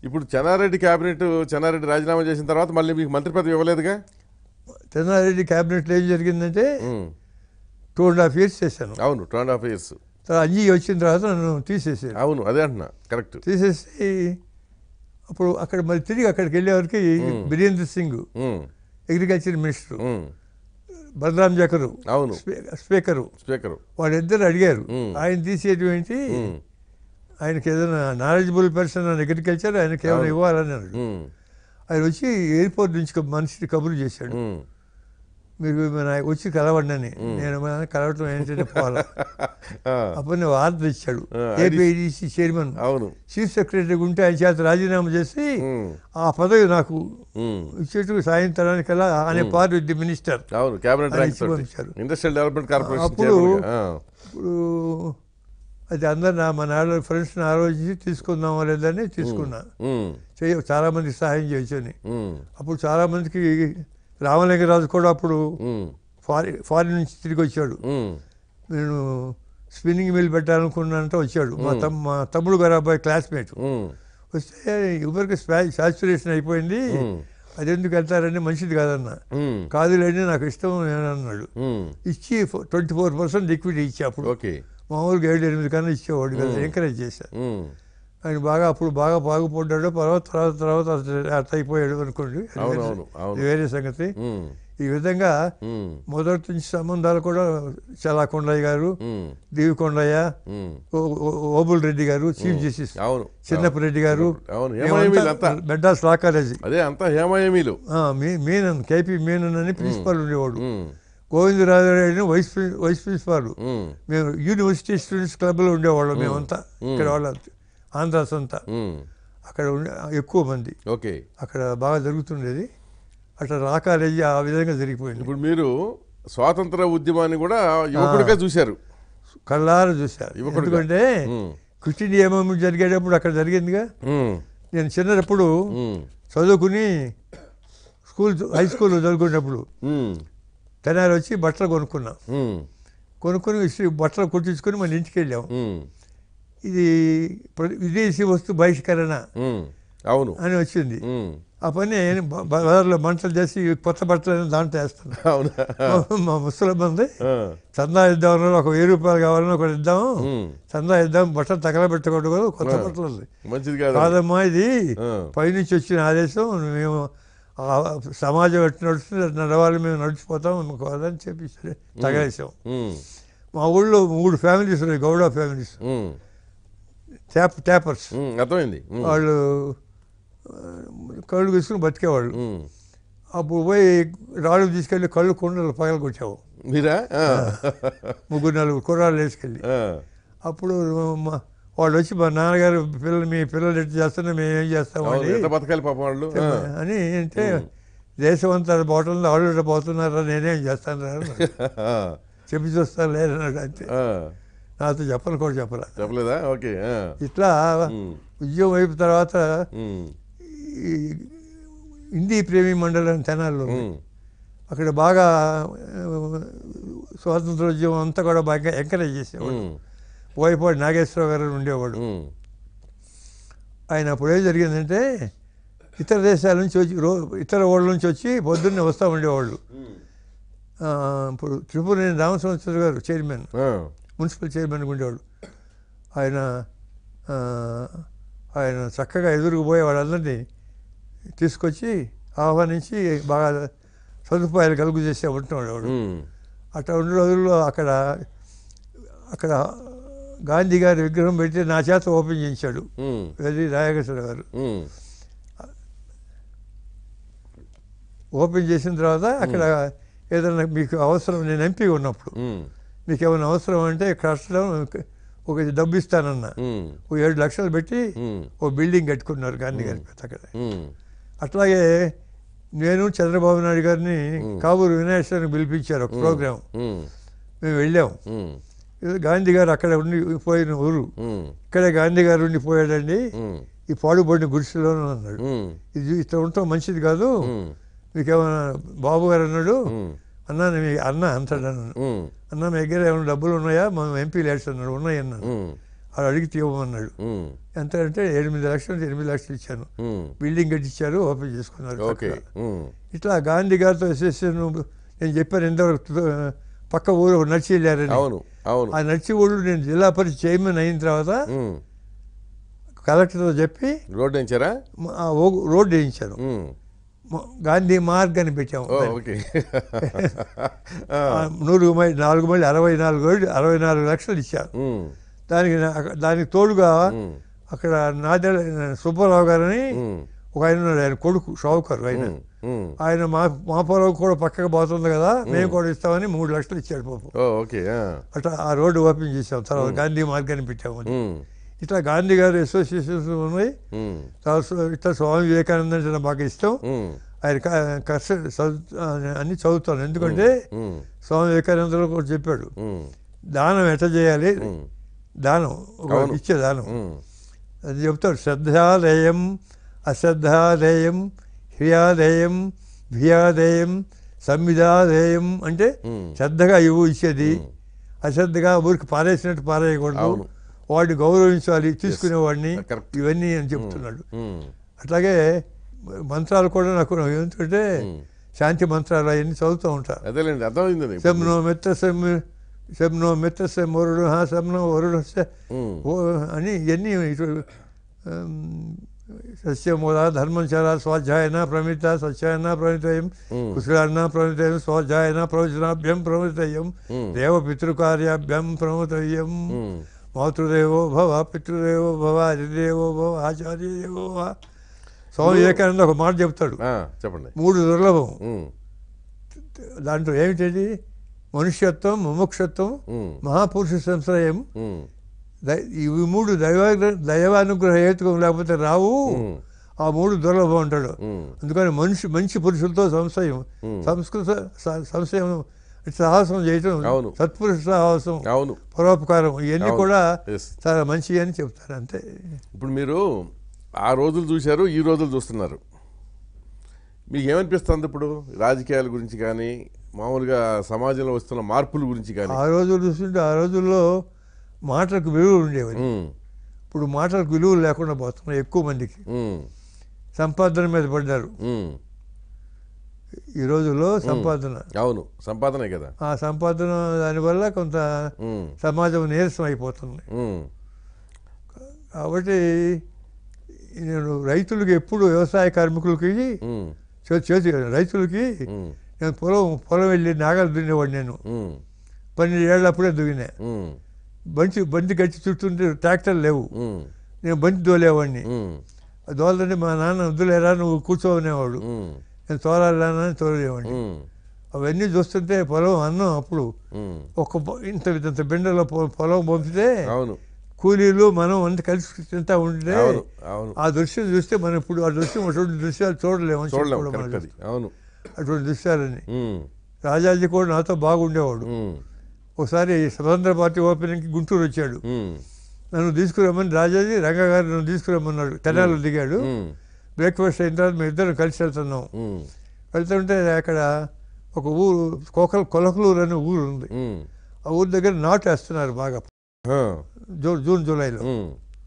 ఇప్పుడు చెన్నారెడ్డి క్యాబినెట్ చెన్నారెడ్డి రాజీనామా చేసిన తర్వాత మళ్ళీ మీకు మంత్రి పదవి ఇవ్వలేదుగా చెన్నారెడ్డి క్యాబినెట్లో ఏం జరిగిందంటే um. Two and half years చేశాను అవును టూ అండ్ హాఫ్ ఇయర్స్ తర్వాత అంజీ వచ్చిన తర్వాత నన్ను తీసేసారు అవును అదే అంటున్నా కరెక్ట్ తీసేసి అప్పుడు అక్కడ మరి తిరిగి అక్కడికి వెళ్ళేవరకు Birendra Singh agriculture minister um. Balram Jakhar అవును స్పీ- స్పీకరు స్పీకరు వాళ్ళిద్దరు అడిగారు మ్మ్. ఆయన తీసేటువంటి ఉమ్. ఆయనకి ఏదైనా నాలెడ్జబుల్ పర్సన్ అని అగ్రికల్చర్ ఆయనకి ఏమైనా ఇవ్వాలని అన్నాడు ఉమ్. ఆయన వచ్చి ఎయిర్పోర్ట్ నుంచి ఒక మనిషిని కబురు చేశాడు ఉమ్. మీరు మన వచ్చి కలవండి అని నేను మన కలవటం ఏంటంటే పోవాలా ఆ, అప్పుడు నేను ఆర్డర్ ఇచ్చాడు ఆ, ఏపీఐడిసి చైర్మన్ అవును చీఫ్ సెక్రటరీ ఉంటే ఆయన చేత రాజీనామా చేసి ఉమ్. ఆ పదవి నాకు ఉమ్. ఇచ్చేట్టు సాయంత్రానికల్లా అనే పార్ విత్ ది మినిస్టర్ అవును క్యాబినెట్ ఆయన ర్యాంక్ ఇచ్చి తోటి పంపించారు. ఇండస్ట్రియల్ డెవలప్మెంట్ కార్పొరేషన్ అప్పుడు- చైర్మన్గా. ఆ. ఇప్పుడు అది అందరు నా మన ఆడ ఫ్రెండ్స్ని ఆలోచించి తీసుకుందామా లేదని తీసుకున్నా ఉమ్. చేయ చాలామందికి సహాయం చేయొచ్చు అని ఉమ్. అప్పుడు చాలామందికి రామలింగరాజు కూడా అప్పుడు ఉమ్. ఫారిన్ ఫారిన్ నుంచి తిరిగి వచ్చాడు ఉమ్. నేను స్పిన్నింగ్ మిల్ పెట్టాలనుకున్నానంటే వచ్చాడు మా తమ్ మా తమ్ముడు గారు అబ్బాయి క్లాస్మేట్ ఉమ్. వస్తే ఎవరికి సాచురేషన్ అయిపోయింది ఉమ్. అది ఎందుకు వెళ్తారని మంచిది కాదన్న ఉమ్. కాదులేండి నాకు ఇష్టం నేను అన్నాడు ఉమ్. ఇచ్చి ట్వంటీ ఫోర్ పర్సెంట్ ఈక్విటీ ఇచ్చి అప్పుడు ఓకే మామూలుగా ఏడు ఎనిమిది కన్నా ఇచ్చేవాడు కదా ఎంకరేజ్ చేశాను ఉమ్. ఆయన బాగా అప్పుడు బాగా బాగుపడ్డాడు తర్వాత తర్వాత తర్వాత అట్లా- అట్లా అయిపోయాడు అనుకోండి అది అవును, వేరే- అవును, అవును. అది వేరే సంగతి ఉమ్. ఈ విధంగా ఉమ్. మొదటి నుంచి సంబంధాలు కూడా చాలా కొండయ్య గారు ఉమ్. దేవి కొండయ్య ఉమ్. ఓ- ఓ- ఓబుల్ రెడ్డి గారు చీఫ్ జస్టిస్ అవును చిన్నప్ప రెడ్డి గారు అవును మేమంతా హేమయమీలు అంతా మెడ్రాస్ లా కాలేజీ అదే అంతా హేమయమీలు ఆ, మీ- మీనన్ కేపీ మీనన్ అని ప్రిన్సిపాల్ ఉండేవాడు um. Govindaraja Reddy vice prin- vice principal um. మేము యూనివర్సిటీ స్టూడెంట్స్ క్లబ్లో ఉండేవాళ్ళం మేమంతా ఇక్కడ వాళ్ళ ఆంధ్రాస్ అంతా ఉమ్. అక్కడ ఉండే ఎక్కువ మంది ఓకే అక్కడ బాగా జరుగుతుండేది అట్లా లా కాలేజీ ఆ విధంగా జరిగిపోయింది ఇప్పుడు మీరు స్వాతంత్ర ఉద్యమాన్ని కూడా యువకుడిగా చూశారు కళ్ళారా చూశారు యువకుడుగా. ఎందుకంటే ఉమ్. క్రిస్టియన్ నియమం జరిగేటప్పుడు అక్కడ జరిగిందిగా ఉమ్. నేను చిన్నప్పుడు ఉమ్. చదువుకుని స్కూల్ హై స్కూల్లో చదువుకునేటప్పుడు ఉమ్. తెనాలి వచ్చి బట్టలు కొనుక్కున్నాం ఉమ్. కొనుక్కొని ఇస్త్రీ బట్టలు కుట్టించుకొని మన ఇంటికి వెళ్ళాం ఉమ్. ఇది ప్ర- విదేశీ వస్తు బహిష్కరణ ఉమ్. అవును అని వచ్చింది ఉమ్. ఆ పని నేను బ- బజార్లో మంటలు చేసి కొత్త బట్టలు దాంట్లో వేస్తాను అవునా మా ముసలి మంది ఆ. చందా ఇద్దామని ఒక వెయ్యి రూపాయలు కావాలని ఒకటి ఇద్దాము ఉమ్. చందా ఇద్దాం బట్టలు తగలబెట్టకూడదు కదా కొత్త బట్టలు ఉంది మంచిది కాదు కాదమ్మా ఇది ఆ. పైనుంచి వచ్చిన ఆదేశం మేము ఆ సమాజం ఎట్టు నడుస్తుంది అటు నడవాలి మేము నడిచిపోతాం మాకు కాదని చెప్పి సరే తగలేసాం ఉమ్. మా ఊళ్ళో మూడు ఫ్యామిలీస్ ఉన్నాయి Gowda families um. Tap tappers um. అర్థమైంది ఉమ్. వాళ్ళు ఆ, కళ్ళు తీసుకుని బతికేవాళ్ళు ఉమ్. అప్పుడు పోయి రాళ్ళు తీసుకెళ్ళి కళ్ళు కొండలు పగల కొట్టావు మీరా ఆ. ముగ్గురు నలుగురు కుర్రాళ్ళు వేసుకెళ్ళి ఆ. అప్పుడు మా వాళ్ళు వచ్చి మా నాన్నగారు పిల్లలు మీ పిల్లలు ఎట్టు చేస్తున్నా మేము ఏం అవును చేస్తామండి ఎంత బతకాలి పాపం వాళ్ళు ఆ. అని అంటే దేశం అంతా పోతుంది వాళ్ళు ఇట్లా పోతున్నారా నేనేం చేస్తాను రా అన్నాడు. ఆ. చెప్పి చూస్తాను లేదన్నాడు అంతే ఆ. నాతో చెప్పను కూడా చెప్పరా చెప్పలేదా ఓకే ఆ. ఇట్లా ఉమ్. ఉద్యోగం అయిపోయిన తర్వాత ఉమ్. ఈ హిందీ ప్రేమి మండలం తెనాల్లో ఉంది. ఉమ్. అక్కడ బాగా ఆ, స్వాతంత్రోద్యమం అంతా కూడా బాగా ఎంకరేజ్ చేసేవాడు ఉమ్. పోయిపోయి నాగేశ్వరరావు గారు అని ఉండేవాడు ఉమ్. ఆయన అప్పుడు ఏం జరిగిందంటే ఇతర దేశాల నుంచి వచ్చి రో ఇతర ఊళ్ళ నుంచి వచ్చి పొద్దున్నే వస్తూ ఉండేవాళ్ళు ఉమ్. ఆ, ఇప్పుడు త్రిపురేని రామసంవత్సర్ గారు చైర్మన్ ఆ. మున్సిపల్ చైర్మన్ ఉండేవాడు ఆయన ఆ, ఆయన చక్కగా ఎదురుకు పోయే వాళ్ళందరినీ తీసుకొచ్చి ఆహ్వానించి బాగా సదుపాయాలు కలుగు చేసే ఉంటున్నాడు వాడు ఉమ్. అట్లా ఉన్న రోజుల్లో అక్కడ అక్కడ గాంధీ గారి విగ్రహం పెట్టి నా చేత ఓపెన్ చేయించాడు ఉమ్. అది రాయకృష్ణ గారు ఉమ్. ఓపెన్ చేసిన తర్వాత అక్కడ ఏదైనా మీకు అవసరం నేను ఎంపీ ఉన్నప్పుడు ఉమ్. మీకు ఏమైనా అవసరం అంటే కష్టం ఒక డబ్బు ఇస్తానన్న ఉమ్. ఒక ఏడు లక్షలు పెట్టి ఉమ్. ఓ బిల్డింగ్ కట్టుకున్నారు గాంధీ గారి పెద్ద అక్కడ ఉమ్. అట్లాగే నేను చంద్రబాబు నాయుడు గారిని కాబూరు వినాయక పిలిపించారు ఒక ప్రోగ్రాం ఉమ్. మేము వెళ్ళాం ఉమ్. ఇది గాంధీ గారు అక్కడ ఉండి పోయిన ఊరు ఉమ్. ఇక్కడే గాంధీ గారు ఉండిపోయాడండి ఉమ్. ఈ పాడుబడిన గుడిసెలోనూ అన్నాడు ఉమ్. ఇది ఇట్లా ఉండటం మంచిది కాదు ఉమ్. మీకేమైనా బాబు గారు అన్నాడు ఉమ్. అన్నా మీ అన్న అంటాడు అన్నాను ఉమ్. అన్న మీ దగ్గర ఏమైనా డబ్బులు ఉన్నాయా మనం ఎంపీ లేట్స్ అన్నాడు ఉన్నాయి అన్నాను ఉమ్. అది అడిగితే ఇవ్వమన్నాడు ఉమ్, ఎంత అంటే ఎనిమిది లక్షలు ఎనిమిది లక్షలు ఇచ్చాను ఉమ్, బిల్డింగ్ కట్టించారు ఓపెన్ చేసుకున్నారు ఓకే చక్కగా. ఉమ్, ఇట్లా గాంధీ గారితో అసోసియేషన్ నేను చెప్పాను ఎంతవరకు పక్క ఊరు నడిచి వెళ్ళారని అవును అవును ఆ నడిచి ఊళ్ళు నేను జిల్లా పరిషత్ చైర్మన్ అయిన తర్వాత ఉమ్, కలెక్టర్తో చెప్పి రోడ్డు ఎంచారా మ- ఆ ఓ- రోడ్డు వేయించాను ఉమ్, మ- గాంధీ మార్గ్ అని పెట్టాము ఓ దాన్ని. ఓకే ఆ, నూరు మైల్ నాలుగు మైళ్ళు అరవై నాలుగు మైళ్ళు అరవై నాలుగు లక్షలు ఇచ్చారు ఉమ్, దానికి నా- దానికి తోడుగా ఉమ్, అక్కడ నాదెల సుబ్బారావు గారని ఉమ్, ఒక ఆయన ఉన్నాడు ఆయన కొడుకు షావుకర్ ఆయన ఉమ్, ఉమ్. ఆయన మా మా పొలం కూడా పక్కకు పోతుంది కదా మేము కూడా ఇస్తామని మూడు లక్షలు ఇచ్చాడు పాపం ఓ ఓకే ఆ, అట్లా ఆ రోడ్డు ఓపెన్ చేసాం తర్వాత గాంధీ మార్గాన్ని పెట్టాము ఉమ్, ఇట్లా గాంధీ గారి అసోసియేషన్స్ ఉన్నాయి ఉమ్, తర్వాత స్వ- ఇట్లా స్వామి వివేకానంద అంటే నాకు బాగా ఇష్టం ఉమ్, ఆయన క- కష్ట చదువు అన్ని చదువుతాను ఎందుకంటే ఉమ్, స్వామి వివేకానందలో కూడా చెప్పాడు ఉమ్, దానం ఎట్లా చేయాలి ఉమ్, దానం ఒక అవును. ఇచ్చే దానం ఉమ్, అది చెప్తాడు శ్రద్ధాలయం అశ్రద్ధాలయం హ్రియాదయం భియాదయం సంవిధాదయం అంటే ఉమ్. శ్రద్ధగా ఇవ్వు ఇచ్చేది అశ్రద్ధగా ఊరికి పారేసినట్టు పారేయకూడదు అవును. వాడిని గౌరవించాలి తీసుకునేవాడిని Correct. ఇవన్నీ అని చెప్తున్నాడు ఉమ్, అట్లాగే మంత్రాలు కూడా నాకు ఏంటంటే ఉమ్. శాంతి మంత్రాలు అవన్నీ చదువుతూ ఉంటా అదేలేండి అర్థమైంది నీకు. శంనో మిత్ర సెమ్ శంనో మిత్ర సెమ్ వరుడు హా శంనో వరుడు స- ఉమ్, ఓ అని ఇవన్నీ ఇటు ఆమ్, సస్యమూల ధర్మంచర స్వాధ్యాయన ప్రమిత సత్యాయన ప్రమితయం ఉమ్. కుశలాన్న ప్రమితయం స్వాధ్యాయన ప్రవచనాభ్యం ప్రమితయం ఉమ్. దేవ పితృకార్యాభ్యం ప్రమితయం ఉమ్, మాతృదేవో భవ పితృదేవో భవ హరిదేవో భవ ఆచార్యదేవో భవ స్వామి వివేకానంద ఒక మాట చెప్తాడు ఆ, చెప్పండి మూడు దుర్లభం ఉమ్, దాంట్లో ఏమిటది మనుష్యత్వం ముముక్షత్వం ఉమ్, మహాపురుష సంశ్రయం ఉమ్, దై- ఇవి మూడు దైవ దైవానుగ్రహ హేతుకం లేకపోతే రావు ఉమ్, ఆ మూడు దుర్లభం అంటాడు ఉమ్, అందుకని మనిషి మంచి పురుషులతో సంశయం Hmm. సంస్కృత స- సంశయం సాహసం చేయటం అవును. సత్పురుష సాహసం అవును పరోపకారం ఇవన్నీ అవును. కూడా Yes. చాలా మంచి అని చెప్తారు అంతే ఇప్పుడు మీరు ఆ రోజులు చూశారు ఈ రోజులు చూస్తున్నారు మీకు ఏమనిపిస్తుంది ఇప్పుడు రాజకీయాల గురించి కానీ మామూలుగా సమాజంలో వస్తున్న మార్పుల గురించి కానీ ఆ రోజులు చూస్తుంటే ఆ రోజుల్లో మాటలకు విలువలు ఉండేవి ఉమ్, ఇప్పుడు మాటలకు విలువలు లేకుండా పోతున్నాయి ఎక్కువ మందికి ఉమ్, సంపాదన మీద పడ్డారు ఉమ్, ఈ రోజుల్లో సంపాదన అవును సంపాదనే కదా ఆ సంపాదన దానివల్ల కొంత ఉమ్, సమాజం నీరసం అయిపోతుంది ఉమ్, కాబట్టి నేను రైతులకి ఎప్పుడు వ్యవసాయ కార్మికులకి ఉమ్, చే- చేతి రైతులకి ఉమ్, నేను పొలం పొలం వెళ్ళి నాగలు దున్నేవాడు నేను ఉమ్, పన్నెండు ఏళ్ళు అప్పుడే దుగినా ఉమ్, బంతి బంతి గట్టి చుట్టుంటే ట్రాక్టర్ లేవు ఉమ్, నేను బంతి దోలేవాడిని ఉమ్, దోలంటే మా నాన్న వద్దులేరా నువ్వు కూర్చోనేవాడు ఉమ్, నేను తోలాలని తోలేవాడిని ఉమ్, అవన్నీ చూస్తుంటే పొలం అన్నం అప్పుడు ఉమ్, ఒక బ- ఇంత ఇంత బిండెలో పొ- పొలం పంపితే అవును కూలీలు మనం అంత కలిసి తింటా ఉంటే అవును అవును ఆ దృశ్యం చూస్తే మనం ఇప్పుడు ఆ దృశ్యం అటువంటి దృశ్యాలు చూడలేము అని చూడలేం చెప్పుకోవడం కరెక్ట్ అది మనం. అవును అటువంటి దృశ్యాలని ఉమ్, రాజాజీ కూడా నాతో బాగుండేవాడు ఉమ్, ఒకసారి స్వతంత్ర పార్టీ ఓపెనింగ్కి గుంటూరు వచ్చాడు ఉమ్, నన్ను తీసుకురమ్మని రాజాజీ రంగా గారు నన్ను తీసుకురమ్మన్నాడు తెనాలు దిగాడు ఉమ్, బ్రేక్ఫాస్ట్ అయిన తర్వాత మేము ఇద్దరం కలిసి వెళ్తున్నాం ఉమ్, వెళ్తుంటే అక్కడ ఒక ఊరు కోకల కొలకలూరు అనే ఊరు ఉంది ఉమ్, ఆ ఊరి దగ్గర నాటు వేస్తున్నారు బాగా ఆ, జూ జూన్ జూలైలో um,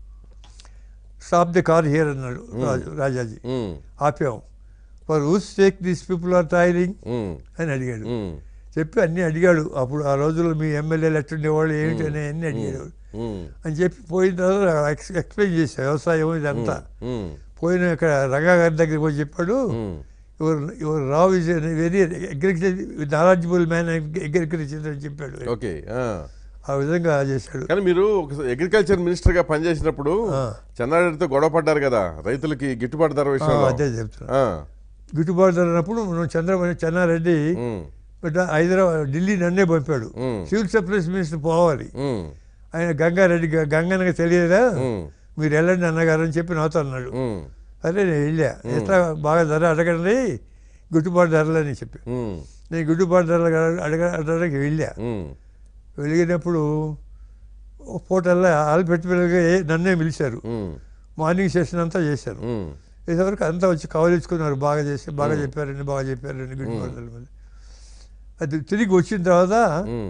stop the car here అన్నాడు రాజు రాజాజీ ఉమ్, ఆపాం for whose take these people are tiring um, అని అడిగాడు ఉమ్, చెప్పి అన్నీ అడిగాడు అప్పుడు ఆ రోజుల్లో మీ ఎమ్మెల్యేలు ఎట్టుండేవాళ్ళు ఏమిటి అని అన్నీ అడిగాడు ఉమ్, అని చెప్పి పోయిన తర్వాత ఎక్స్ ఎక్స్ప్లెయిన్ చేశా వ్యవసాయం ఇదంతా ఉమ్, పోయిన ఇక్కడ రంగా గారి దగ్గరికి పోయి చెప్పాడు um, your your Rao is very agriculture knowledgeable man agriculture అని చెప్పాడు ఓకే ఆ. ఆ విధంగా చేశాడు కానీ మీరు ఒక అగ్రికల్చర్ మినిస్టర్ గా పనిచేసినప్పుడు ఆ. చెన్నారెడ్డితో గొడవ పడ్డారు కదా రైతులకి గిట్టుబాటు ధర ఆ, విషయంలో అదే చెప్తున్నా ఆ, గిట్టుబాటు ధర అన్నప్పుడు నువ్వు చంద్రబాబు చెన్నారెడ్డి ఉమ్, బిడ్డ హైదరాబాద్ ఢిల్లీ నన్నే పంపాడు ఉమ్, సివిల్ సప్లైస్ మినిస్టర్ పోవాలి ఉమ్, ఆయన గంగారెడ్డి గ- గంగన్నకి తెలియదా ఉమ్, మీరు వెళ్ళండి అన్నగారు అని చెప్పి నాతో అన్నాడు ఉమ్, అదే నేను వెళ్ళా ఎట్లా బాగా ధర అడగండి గిట్టుబాటు ధరలు అని చెప్పి ఉమ్, నేను గిట్టుబాటు ధరలు అడగ అడగడానికి వెళ్ళా ఉమ్, వెలిగినప్పుడు ఒక పూటల్లా ఆల్పెట్టి పిల్లలుగా నన్నే పిలిచారు ఉమ్, మార్నింగ్ సెషన్ అంతా చేశాను ఉమ్, వేసేవరకు అంతా వచ్చి కవలించుకున్నారు బాగా చేసి బాగా చెప్పారండి బాగా చెప్పారండి గిట్టుబాటు ధరల మీద అది తిరిగి వచ్చిన తర్వాత ఉమ్,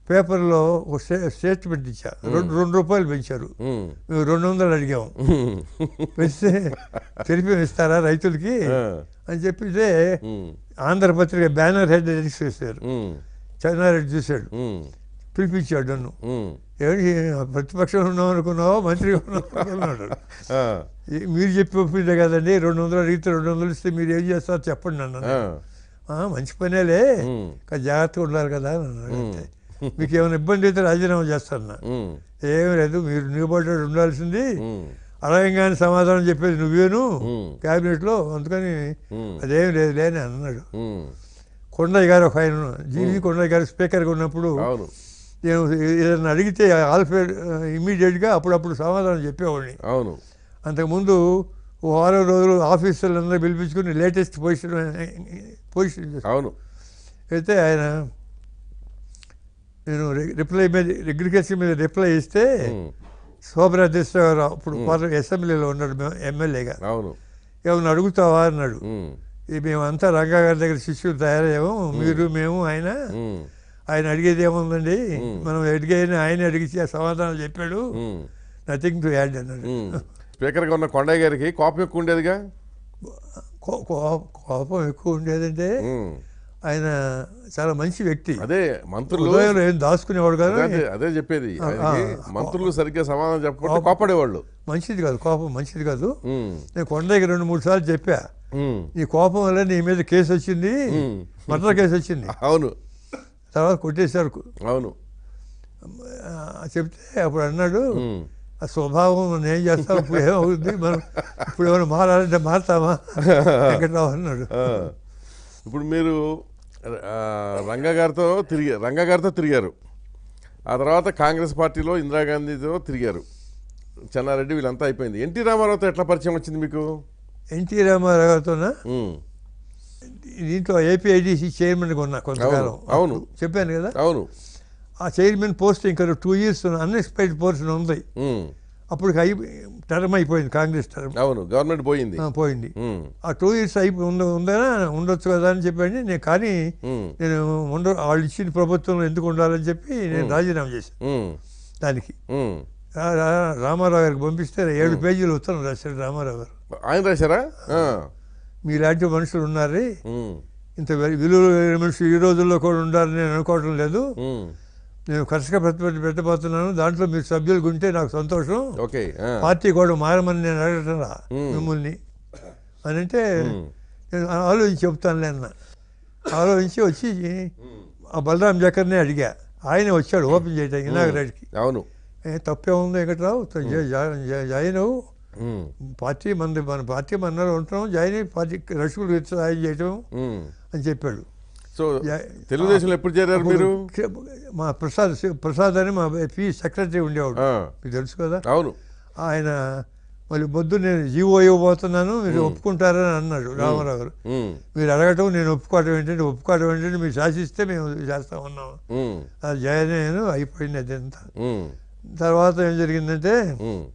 పేపర్లో ఒక స్టే- స్టేట్మెంట్ ఇచ్చా రెండు రెండు రూపాయలు పెంచారు ఉమ్. మేము రెండు వందలు అడిగాము ఉమ్. పెంచితే తెలిపి ఇస్తారా రైతులకి ఆ. అని చెప్పితే um. Andhra Patrika banner head edit చేశారు ఉమ్. చెన్నారెడ్డి చూశాడు ఉమ్. పిలిపించాడు నన్ను ఉమ్. ఏమిటి ప్రతిపక్షంలో ఉన్నాం అనుకున్నావా మంత్రిగా ఉన్నావు అనుకున్నాడు ఆ. ఈ- మీరు చెప్పి ఒప్పిందే కదండి రెండు వందలు అడిగితే రెండు వందలు ఇస్తే మీరు ఏం చేస్తారో చెప్పండి నన్ను ఆ. "ఆ, మంచి పనేలే ఉమ్. కానీ జాగ్రత్తగా ఉండాలి కదా అని అన్నాడు ఉమ్. అంతే. మీకు ఏమైనా ఇబ్బంది అయితే రాజీనామా చేస్తాను నా ఉమ్. ఏమీ లేదు మీరు నిలబడ్డాడు ఉండాల్సింది ఉమ్. అడగంగానే సమాధానం చెప్పేది నువ్వేను ఉమ్. క్యాబినెట్లో అందుకని ఉమ్. అదేం లేదు లేని అన్నాడు ఉమ్. కొండయ్య గారు ఒక ఆయన జీవి కొండయ్య గారు స్పీకర్గా ఉన్నప్పుడు అవును నేను ఏదైనా అడిగితే ఆల్ఫేడ్ ఇమీడియట్గా అప్పుడప్పుడు సమాధానం చెప్పేవాడిని అవును అంతకుముందు ఓ వారం రోజులు ఆఫీసర్లందరూ పిలిపించుకుని లేటెస్ట్ పొజిషన్ పొజిషన్ చేశాను. అవును అయితే ఆయన నేను రి- రిప్లై మీద అగ్రికల్చర్ మీద రిప్లై ఇస్తే ఉమ్. శోభరాజేశ్వర అప్పుడు పార్ల- అసెంబ్లీలో ఉన్నాడు మేము ఎమ్మెల్యేగా అవును ఏమన్నా అడుగుతావా అన్నాడు ఉమ్. "ఈ మేమంతా రంగా గారి దగ్గర శిష్యులు తయారయ్యాము మీరు మేము ఆయన ఉమ్. ఆయన అడిగేది ఏముందండి మ్మ్. మనం అడిగేది ఆయన అడిగితే ఆ సమాధానం చెప్పాడు ఉమ్. నథింగ్ టు యాడ్ అన్నాడు ఉమ్. స్పీకర్గా ఉన్న కొండయ్య గారికి కోపం ఎక్కువ ఉండేదిగా కో- కో- కోపం ఎక్కువ ఉండేదంటే ఉమ్. ఆయన చాలా మంచి వ్యక్తి అదే మంత్రులు హృదయంలో ఏం దాచుకునేవాడు కాదు అదే అదే చెప్పేది ఆ, ఆయనకి ఆ. మంత్రులు సరిగ్గా సమాధానం చెప్పకపోతే కోపం. కోపడేవాళ్ళు మంచిది కాదు కోపం మంచిది కాదు ఉమ్. నేను కొండకి రెండు మూడు సార్లు చెప్పా ఉమ్. నీ కోపం వల్ల నీ మీద కేసు వచ్చింది ఉమ్. మర్డర్ కేసు వచ్చింది అవును తర్వాత కొట్టేశారు అవును ఆ, చెప్తే అప్పుడు అన్నాడు ఉమ్. ఆ స్వభావం మనం ఏం చేస్తాం ఇప్పుడు ఏమవుతుంది మనం ఇప్పుడు ఏమైనా మారాలంటే మారుతామా వెంకట్రావు అన్నాడు ఆ. ఇప్పుడు మీరు ఆ, రంగా గారితో తిరిగి రంగా గారితో తిరిగారు ఆ తర్వాత కాంగ్రెస్ పార్టీలో ఇందిరాగాంధీతో తిరిగారు చెన్నారెడ్డి వీళ్ళంతా అయిపోయింది ఎన్టీ రామారావుతో ఎట్లా పరిచయం వచ్చింది మీకు ఎన్టీ రామారావు గారితోన ఉమ్. దీంట్లో ఏపీఐడిసి చైర్మన్గా ఉన్నా కొంతకాలం అవును, అవును. చెప్పాను కదా అవును ఆ చైర్మన్ పోస్ట్ ఇంకా టూ ఇయర్స్ అన్ఎక్స్పెక్టెడ్ పోస్ట్ ఉంది ఉమ్. అప్పుడు అయి టర్మ్ అయిపోయింది కాంగ్రెస్ టర్మ్ అవును గవర్నమెంట్ పోయింది పోయింది ఉమ్. ఆ టూ ఇయర్స్ అయిపోయి ఉంద ఉందనా ఉండొచ్చు కదా అని చెప్పండి నేను కానీ ఉమ్. నేను ఉండ వాళ్ళు ఇచ్చిన ప్రభుత్వంలో ఎందుకు ఉండాలని చెప్పి నేను రాజీనామా చేశాను ఉమ్. దానికి ఉమ్. రా- రా- రామారావు గారికి పంపిస్తే ఏడు పేజీలు ఉత్తరం రాశాడు రామారావు గారు ఆయన రాశారా ఆ. మీలాంటి మనుషులు ఉన్నారు ఉమ్. ఇంత వె- విలువ లేని మనుషులు ఈ రోజుల్లో కూడా ఉండాలని నేను అనుకోవడం లేదు ఉమ్. నేను కర్షక ప్రతిపత్తి పెట్టబోతున్నాను దాంట్లో మీరు సభ్యులు ఉంటే నాకు సంతోషం ఓకే ఆ. పార్టీ కూడా మారమని నేను అడగటరా మ్మ్. మిమ్మల్ని అని అంటే ఉమ్. నేను ఆలోచించి చెప్తానులే అన్న ఆలోచించి వచ్చి ఆ బలరాం జకర్నే అడిగా ఆయన వచ్చాడు ఓపెన్ చేయడానికి ఇనాగరేట్కి అవును ఏ తప్పే ఉంది ఎక్కడరావు జాయిన్ అవ్వు ఉమ్. పార్టీ మన మన పార్టీ మనలో ఉంటున్నాం జాయిన్ అయ్యి పార్టీ రక్షకులు సాయం చేయటం ఉమ్. అని చెప్పాడు సో యా- తెలుగుదేశంలో ఎప్పుడు చేరారు మీరు మా ప్రసాద్ ప్రసాద్ అని మా పి సెక్రటరీ ఉండేవాడు ఆ. మీకు తెలుసు కదా అవును ఆయన మళ్ళీ పొద్దు నేను జీవో ఇవ్వబోతున్నాను మీరు ఒప్పుకుంటారని అన్నాడు రామారావు గారు ఉమ్. మీరు అడగటం నేను ఒప్పుకోవటం ఏంటంటే ఒప్పుకోవటం ఏంటంటే మీరు శాసిస్తే మేము చేస్తా ఉన్నాం ఉమ్. అది జాయిన్ అయ్యాను అయిపోయింది అదంతా ఉమ్. తర్వాత ఏం జరిగిందంటే ఉమ్.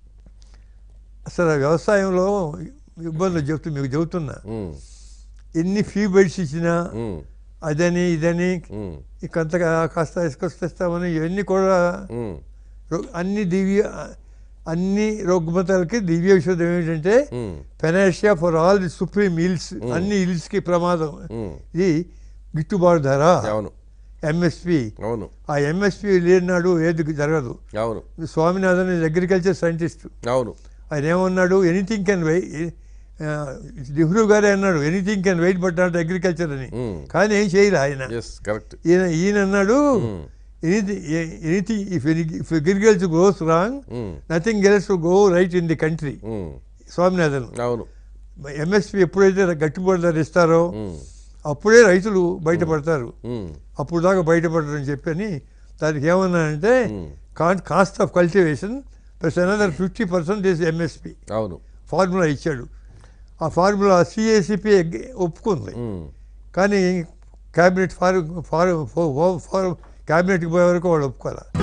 అసలు వ్యవసాయంలో ఇబ్బందులు చెప్తూ మీకు చెబుతున్నా ఉమ్. ఎన్ని ఫీ బెడ్స్ ఇచ్చినా ఉమ్. అదని ఇదని ఉమ్. కొంత కాస్త ఇసుకొస్తామని ఇవన్నీ కూడా ఉమ్. రో- అన్ని దివ్య అన్ని రుగ్మతలకి దివ్య విషయం ఏమిటంటే um. Financial for all the supreme hills అన్ని హిల్స్కి ప్రమాదం ఉమ్. ఇది గిట్టుబాటు ధర అవును ఎంఎస్పి అవును ఆ ఎంఎస్పి లేనాడు ఏది జరగదు అవును స్వామినాథన్ అగ్రికల్చర్ సైంటిస్ట్ అవును ఆయన ఏమన్నాడు ఎనీథింగ్ కెన్ వెయిట్ నెహ్రూ గారే అన్నాడు anything can wait but not agriculture అని ఉమ్. కానీ ఏం చేయలే ఆయన ఎస్ కరెక్ట్ ఈయన ఈయన అన్నాడు um. Anything anything if if agriculture goes wrong um. Nothing else to go right in the country um. Swaminathan అవును ఎంఎస్పి ఎప్పుడైతే గట్టిబడి ధర ఇస్తారో ఉమ్. అప్పుడే రైతులు బయటపడతారు ఉమ్. అప్పుడు దాకా బయటపడరని చెప్పని దానికి ఏమన్నానంటే um. Cost of cultivation plus another fifty percent is MSP అవును ఫార్ములా ఇచ్చాడు ఆ ఫార్ములా సిఏసిపి ఒప్పుకుంది ఉమ్. కానీ క్యాబినెట్ ఫార్ ఫార్ ఫార్ క్యాబినెట్కి పోయే వరకు వాళ్ళు ఒప్పుకోవాలి